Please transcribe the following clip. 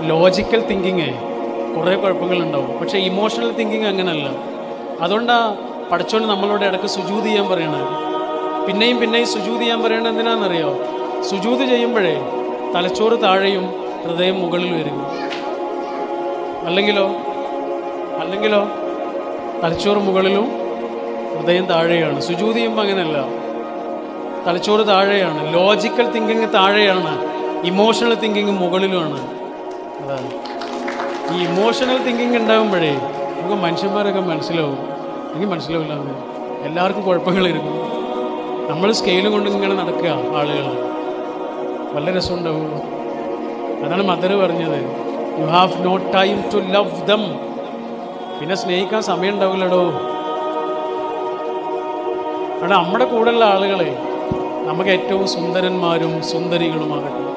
logical thinking കുറേ കുഴപ്പങ്ങളുണ്ടാവും പക്ഷേ emotional thinking അങ്ങനെയല്ല അതുകൊണ്ടാണ് പഠിച്ചോണ്ട് നമ്മളോട് ഇടയ്ക്ക് സുജൂത് ചെയ്യാൻ പറയണത് പിന്നെയും പിന്നെയും സുജൂത് ചെയ്യാൻ പറയണത് എന്തിനാണെന്നറിയോ സുജൂത് ചെയ്യുമ്പോഴേ തലച്ചോറ് താഴെയും ഹൃദയം മുകളിൽ വരും അല്ലെങ്കിലോ അല്ലെങ്കിലോ തലച്ചോറ് മുകളിലും ഹൃദയം താഴെയാണ് സുജൂത് ചെയ്യുമ്പോൾ അങ്ങനെയല്ല തലച്ചോറ് താഴെയാണ് ലോജിക്കൽ തിങ്കിങ് താഴെയാണ് ഇമോഷണൽ തിങ്കിങ് മുകളിലുമാണ് അതാണ് ഈ ഇമോഷണൽ തിങ്കിങ് ഉണ്ടാകുമ്പോഴേ നമുക്ക് മനുഷ്യന്മാരൊക്കെ മനസ്സിലാവും എനിക്ക് മനസ്സിലാവില്ല എന്ന് എല്ലാവർക്കും കുഴപ്പങ്ങളിരിക്കും നമ്മൾ സ്കെയിലും കൊണ്ട് ഇങ്ങനെ നടക്കുക ആളുകൾ വല്ല രസമുണ്ടാവുള്ളൂ അതാണ് മദർ പറഞ്ഞത് you have no time to love them പിന്നെ സ്നേഹിക്കാൻ സമയം ഉണ്ടാവില്ലടോ അവിടെ നമ്മുടെ കൂടെയുള്ള ആളുകളെ നമുക്ക് ഏറ്റവും സുന്ദരന്മാരും സുന്ദരികളുമാകട്ടെ